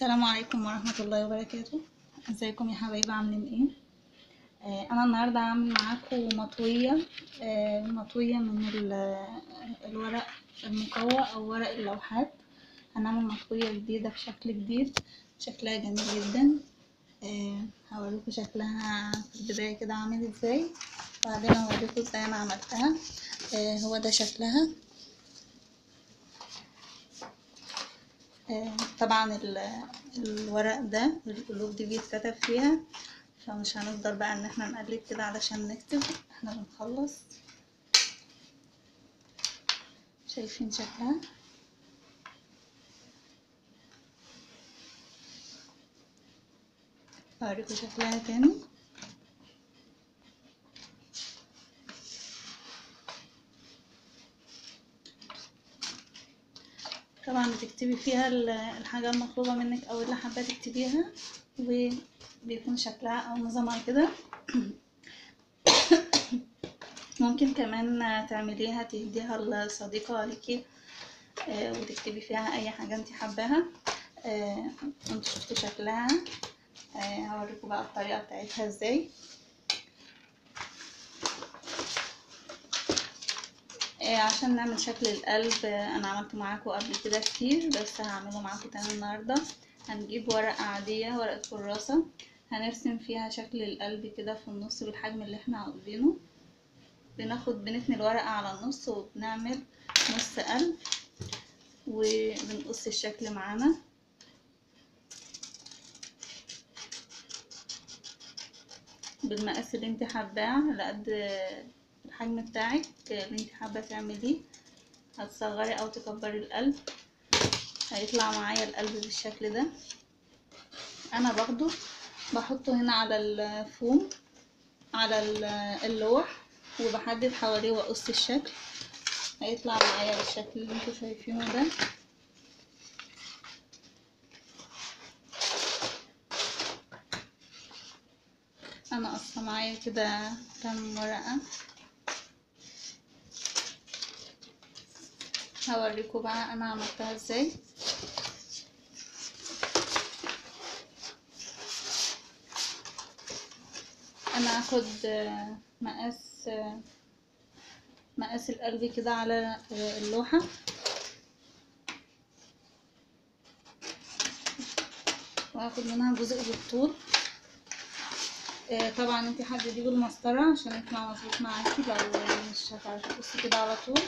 السلام عليكم ورحمة الله وبركاته ازيكم يا حبايبي عاملين ايه آه انا النهاردة عامل معاكم مطوية آه مطوية من ال- الورق المقوى او ورق اللوحات هنعمل مطوية جديدة بشكل جديد شكلها جميل جدا آه هوريكم شكلها في البداية كده عامل ازاي وبعدين هوريكم ازاي انا عملتها آه هو ده شكلها آه، طبعا ال- الورق ده القلوب دي بيتكتب فيها فمش هنفضل بقى ان احنا نقلب كده علشان نكتب احنا بنخلص شايفين شكلها هوريكم شكلها تاني طبعا بتكتبي فيها ال- الحاجة المطلوبة منك او اللي حابة تكتبيها وبيكون شكلها او نظامها كده ممكن كمان تعمليها تهديها لصديقة ليكي آه، وتكتبي فيها اي حاجة انت حباها آه، انتوا شفتوا شكلها آه، هوريكم بقى الطريقة بتاعتها ازاي آه، عشان نعمل شكل القلب آه، انا عملته معاكم قبل كده كتير بس هعمله معاكم تاني النهارده هنجيب ورقة عادية ورقة كراسة هنرسم فيها شكل القلب كده في النص بالحجم اللي احنا عاوزينه بناخد بنتني الورقة على النص وبنعمل نص قلب وبنقص الشكل معانا بالمقاس اللي انت حباه على قد الحجم بتاعك اللي انت حابة تعمليه هتصغري او تكبري القلب هيطلع معايا القلب بالشكل ده انا باخده بحطه هنا على الفوم على ال- اللوح وبحدد حواليه واقص الشكل هيطلع معايا بالشكل اللي انتوا شايفينه ده انا قصة معايا كده كام ورقة هوريكم بقى انا عملتها ازاي انا هاخد آه، مقاس آه، مقاس القلب كده على آه، اللوحة وهاخد منها جزء بالطول آه، طبعا انت حدديه بالمسطرة عشان يطلع مظبوط معاكي لو مش هتعرفي تقصي كده على طول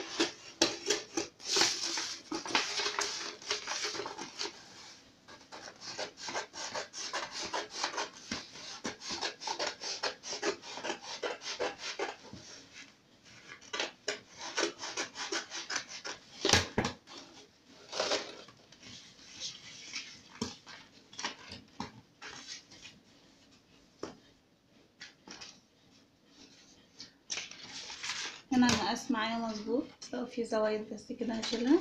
هنا المقاس معايا مظبوط لو في زوايد بس كده هشيلها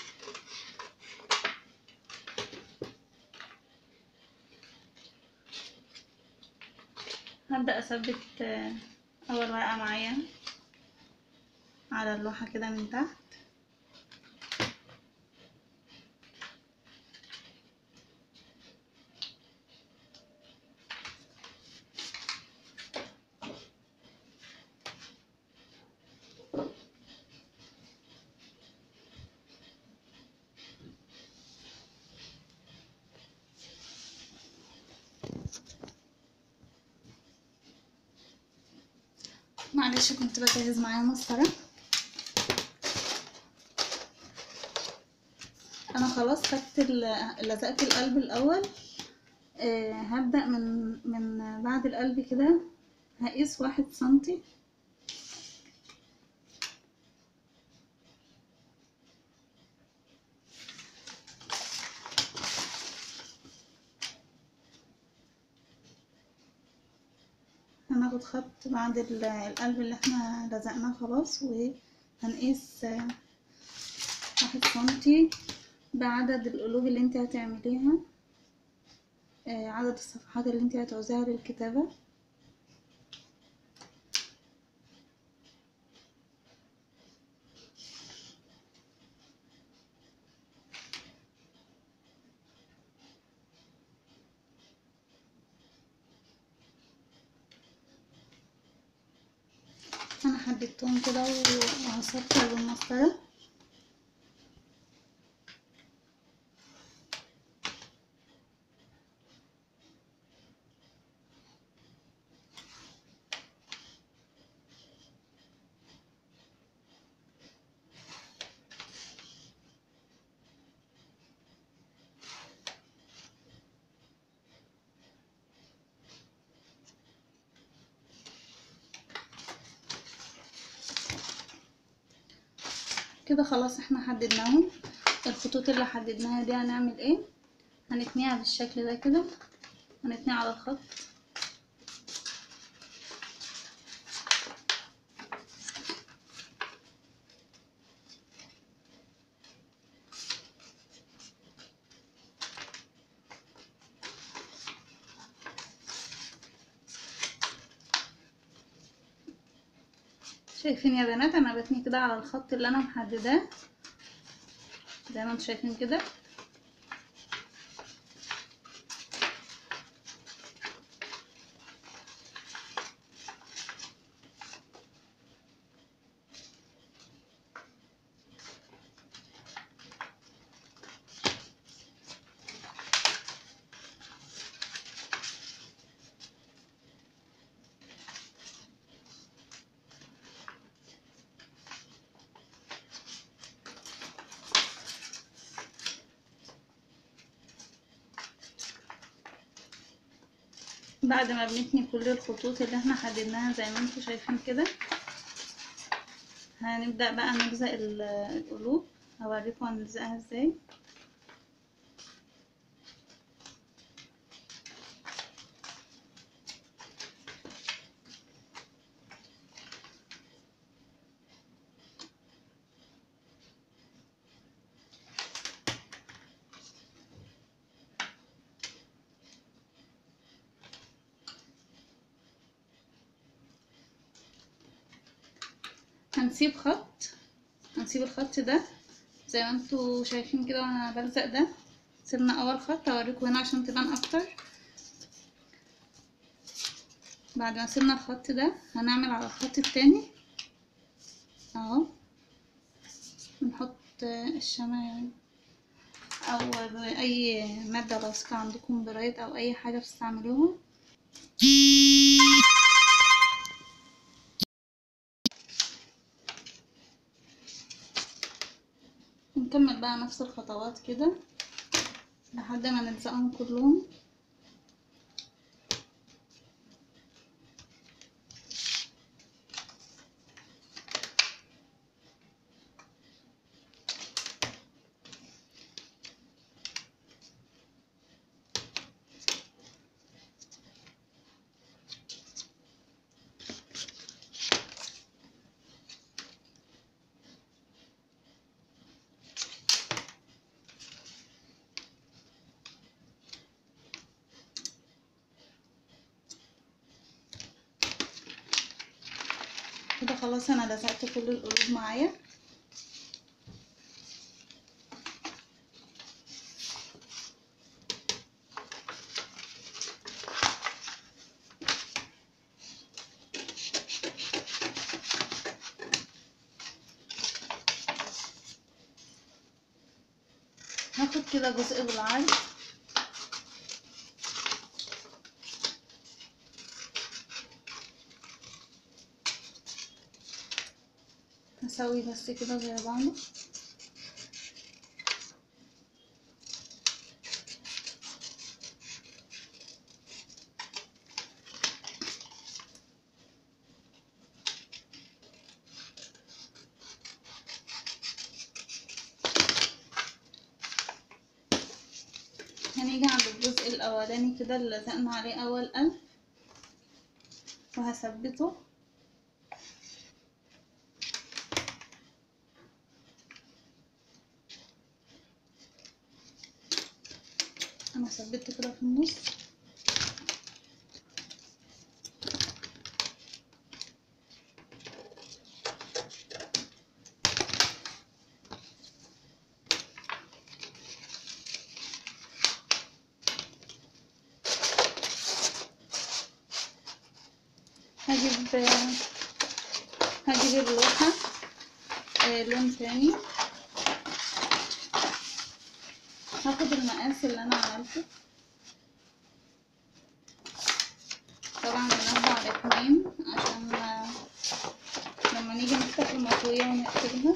هبدأ أثبت آه، أول ورقة معايا على اللوحة كده من تحت معلش كنت بجهز معايا مسطرة انا خلاص خدت ال- لزقت القلب الاول آه هبدأ من من بعد القلب كده هقيس واحد سنتي هناخد خط بعد ال- القلب اللي احنا لزقناه خلاص وهنقيس آه، واحد سنتي بعدد القلوب اللي انت هتعمليها آه، عدد الصفحات اللي انت هتعوزيها للكتابة حددتهم كده وهسطر بالمسطرة كده خلاص احنا حددناهم الخطوط اللي حددناها دي هنعمل ايه هنتنيها بالشكل ده كده هنتنيها على الخط شايفين يا بنات انا بتني كده على الخط اللي انا محدداه زي ما انتم شايفين كده بعد ما بنتني كل الخطوط اللي احنا حددناها زي ما انتم شايفين كده هنبدأ بقى نلزق ال- القلوب هوريكم هنلزقها ازاي هنسيب خط هنسيب الخط ده زي ما انتوا شايفين كده وانا بلزق ده سيبنا اول خط هوريكم هنا عشان تبان اكتر بعد ما سيبنا الخط ده هنعمل على الخط التاني اهو نحط الشمع يعني او اي مادة لاصقة عندكم برايد او اي حاجة بتستعملوها ونكمل بقى نفس الخطوات كده لحد ما نلزقهم كلهم كده خلاص انا لزقت كل القلوب معايا هاخد كده جزء بالعرض هسوي بس كده زي بعضه هنيجي عند الجزء الاولاني كده اللي لزقنا عليه اول قلب وهثبته انا ثبته كده في النص هجيب هجيب اللوحة آه لون تاني هاخد المقاس اللي انا عملته طبعا بنبه على اتنين عشان آه، لما نيجي نفتح المطوية ونقفلها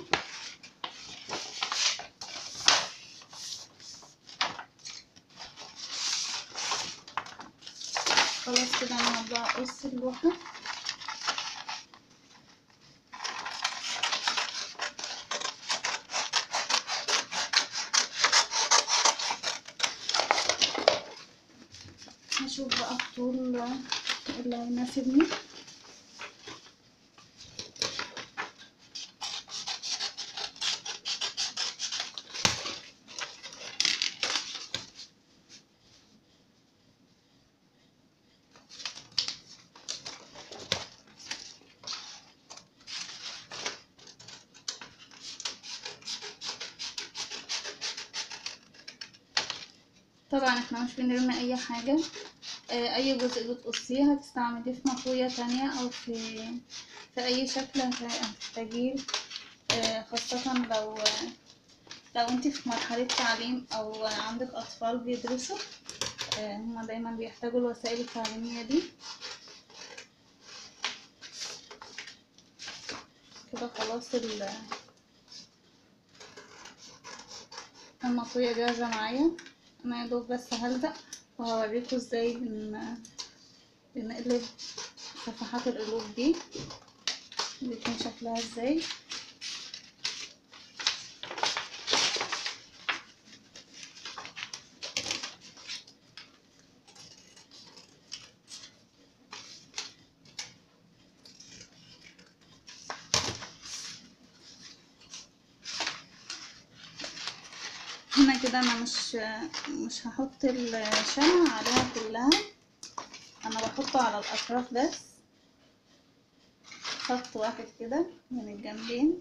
خلاص كده انا هبدأ اقص اللوحة هشوف بقى الطول اللي هيناسبني طبعا احنا مش بنرمي اي حاجة آه، اي جزء بتقصيه هتستعمليه في مطوية تانية او في في اي شكل هت- هتحتاجيه آه، خاصة لو لو انت في مرحلة تعليم او عندك اطفال بيدرسوا آه، هما دايما بيحتاجوا الوسائل التعليمية دي كده خلاص ال- المطوية جاهزة معايا انا يا دوب بس هلزق وهوريكم ازاي بن... بنقلب صفحات القلوب دي بيكون شكلها ازاي هنا كده انا مش مش هحط الشمع عليها كلها انا بحطه على الاطراف بس خط واحد كده من الجنبين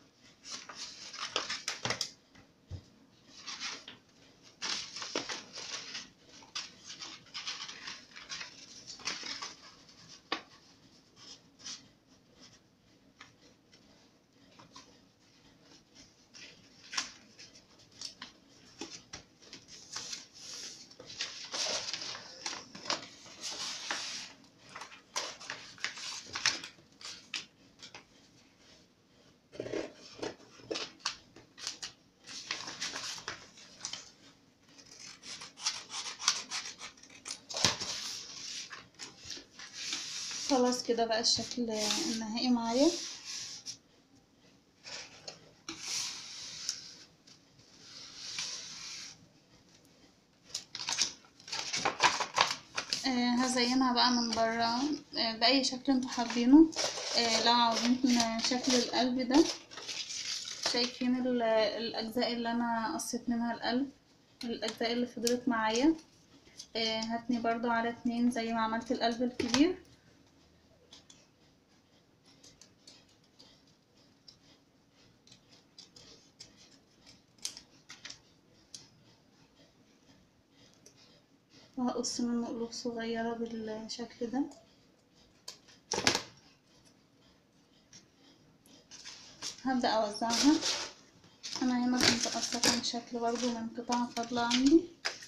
خلاص كده بقى الشكل النهائي معايا آه هزينها بقى من برا آه بأي شكل انتوا حابينه آه لو عاوزين شكل القلب ده شايفين ال- الأجزاء اللي أنا قصيت منها القلب الأجزاء اللي فضلت معايا آه هتني برضو على اتنين زي ما عملت القلب الكبير وهقص منه قلوب صغيرة بالشكل ده هبدأ أوزعها أنا هنا كنت قصة كام شكل برضو من قطع فاضلة عندي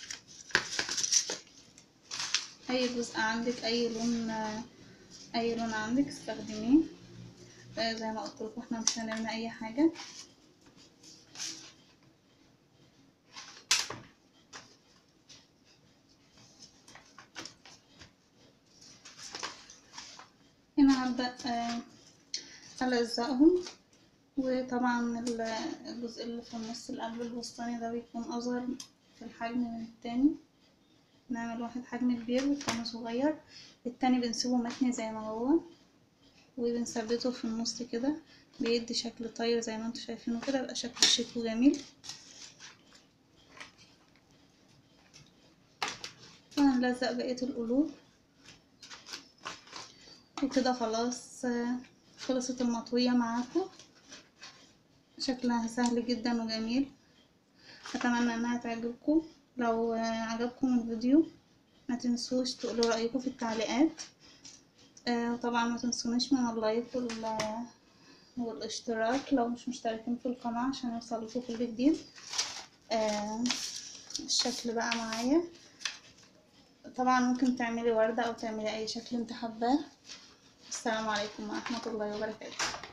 أي جزء عندك أي لون أي لون عندك استخدميه آه، زي ما قلت لكم احنا مش هنرمي أي حاجة هنا هبدأ آه، ألزقهم وطبعا ال- الجزء اللي في النص القلب الوسطاني ده بيكون أصغر في الحجم من التاني نعمل واحد حجم كبير والتاني صغير التاني بنسيبه متني زي ما هو وبنثبته في النص كده بيدي شكل طاير زي ما انتوا شايفينه كده بقى شكله شيك وجميل وهنلزق بقية القلوب وكده خلاص آه، خلصت المطوية معاكم شكلها سهل جدا وجميل اتمنى انها تعجبكم لو آه، عجبكم الفيديو ما تنسوش تقولوا رأيكم في التعليقات آه، وطبعا ما تنسونيش من اللايك وال- والاشتراك لو مش مشتركين في القناة عشان يوصلكوا كل جديد آه الشكل بقى معايا طبعا ممكن تعملي وردة او تعملي اي شكل انت حباه السلام عليكم ورحمة الله وبركاته